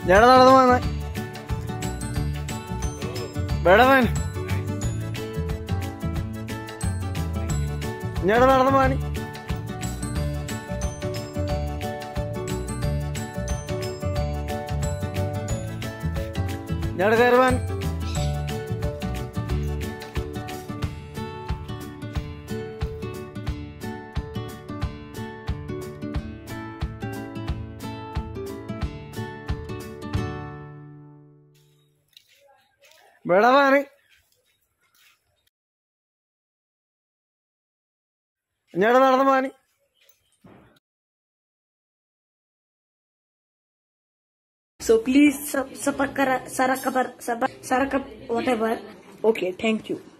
ഞാൻ നടന്നു പോന്നെ വേടവൻ ഞാൻ നടന്നു പോവാനി ഞാൻ കയറുവാൻ വേടവാന് ഞാൻ നടന്നു പോവാനി So please sub, subscribe, subscribe, subscribe, whatever. Okay, thank you.